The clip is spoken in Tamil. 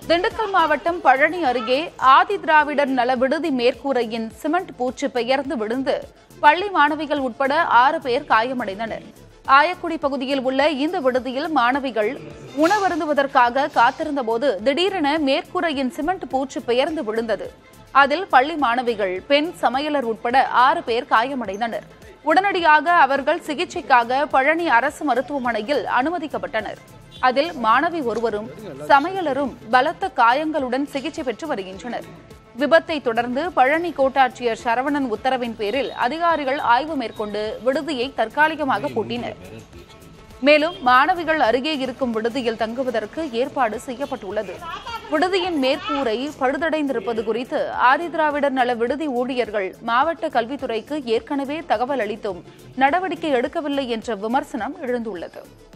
திண்டுக்கல் மாவட்டம் பழனி அருகே ஆதி திராவிடர் நல விடுதி மேற்கூரையின் சிமெண்ட் பூச்சு பெயர்ந்து விழுந்து பள்ளி மாணவிகள் உட்பட ஆறு பேர் காயமடைந்தனர் ஆயக்குடி பகுதியில் உள்ள இந்த விடுதியில் மாணவிகள் உணவருந்துவதற்காக காத்திருந்தபோது திடீரென மேற்கூரையின் சிமெண்ட் பூச்சு பெயர்ந்து விழுந்தது அதில் பள்ளி மாணவிகள் பெண் சமையலர் உட்பட ஆறு பேர் காயமடைந்தனர் உடனடியாக அவர்கள் சிகிச்சைக்காக பழனி அரசு மருத்துவமனையில் அனுமதிக்கப்பட்டனர் அதில் மாணவி ஒருவரும் சமையலரும் பலத்த காயங்களுடன் சிகிச்சை பெற்று வருகின்றனர் விபத்தை தொடர்ந்து பழனி கோட்டாட்சியர் சரவணன் உத்தரவின் பேரில் அதிகாரிகள் ஆய்வு மேற்கொண்டு விடுதியை தற்காலிகமாக பூட்டினர் மேலும் மாணவிகள் அருகே இருக்கும் விடுதியில் தங்குவதற்கு ஏற்பாடு செய்யப்பட்டுள்ளது விடுதியின் மேற்கூரை பழுதடைந்திருப்பது குறித்து ஆதிதிராவிடர் நல விடுதி ஊழியர்கள் மாவட்ட கல்வித்துறைக்கு ஏற்கனவே தகவல் அளித்தும் நடவடிக்கை எடுக்கவில்லை என்ற விமர்சனம் எழுந்துள்ளது